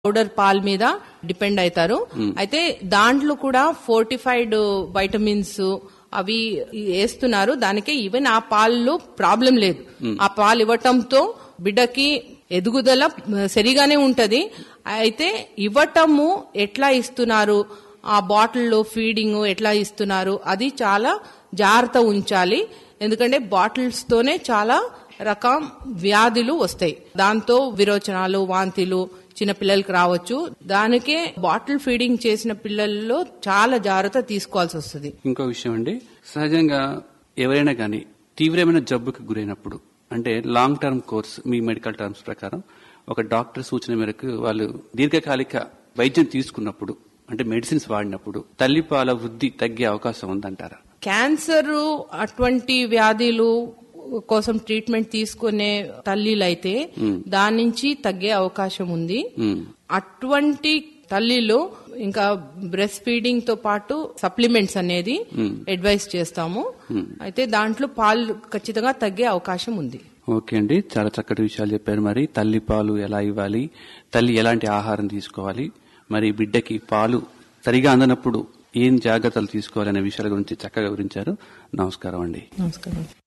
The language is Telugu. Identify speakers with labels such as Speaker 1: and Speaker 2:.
Speaker 1: పౌడర్ పాల్ మీద డిపెండ్ అవుతారు అయితే దాంట్లో కూడా ఫోర్టిఫైడ్ వైటమిన్స్ అవి వేస్తున్నారు దానికి ఈవెన్ ఆ పాలలో ప్రాబ్లం లేదు ఆ పాలు ఇవ్వటంతో బిడ్డకి ఎదుగుదల సరిగానే ఉంటది అయితే ఇవ్వటము ఎట్లా ఇస్తున్నారు ఆ బాటిల్లో ఫీడింగ్ ఎట్లా ఇస్తున్నారు అది చాలా జాగ్రత్త ఉంచాలి ఎందుకంటే బాటిల్స్ తోనే చాలా రకం వ్యాధులు వస్తాయి దాంతో విరోచనాలు వాంతిలు చిన్న పిల్లలకి రావచ్చు దానికే బాటిల్ ఫీడింగ్ చేసిన పిల్లల్లో చాలా జాగ్రత్త తీసుకోవాల్సి వస్తుంది
Speaker 2: ఇంకో విషయం అండి సహజంగా ఎవరైనా కానీ తీవ్రమైన జబ్బుకి గురైనప్పుడు అంటే లాంగ్ టర్మ్ కోర్స్ మీ మెడికల్ టర్మ్స్ ప్రకారం ఒక డాక్టర్ సూచన మేరకు వాళ్ళు దీర్ఘకాలిక వైద్యం తీసుకున్నప్పుడు అంటే మెడిసిన్స్ వాడినప్పుడు తల్లిపాల వృద్ధి తగ్గే అవకాశం ఉందంటారా
Speaker 1: క్యాన్సర్ అటువంటి వ్యాధులు కోసం ట్రీట్మెంట్ తీసుకునే తల్లిలైతే దాని నుంచి తగ్గే అవకాశం ఉంది
Speaker 2: మ్మ్.
Speaker 1: అటువంటి తల్లిలో ఇంకా బ్రెస్ట్ ఫీడింగ్ తో పాటు సప్లిమెంట్స్ అనేది అడ్వైస్ చేస్తాము అయితే దాంట్లో పాలు ఖచ్చితంగా తగ్గే అవకాశం ఉంది
Speaker 2: ఓకే అండి చాలా చక్కటి విషయాలు చెప్పారు మరి తల్లి పాలు ఎలా ఇవ్వాలి తల్లి ఎలాంటి ఆహారం తీసుకోవాలి మరి బిడ్డకి పాలు సరిగా అందనప్పుడు ఏం జాగ్రత్తలు తీసుకోవాలి అనే విషయాల గురించి చక్కగా వివరించారు నమస్కారం అండి
Speaker 1: నమస్కారం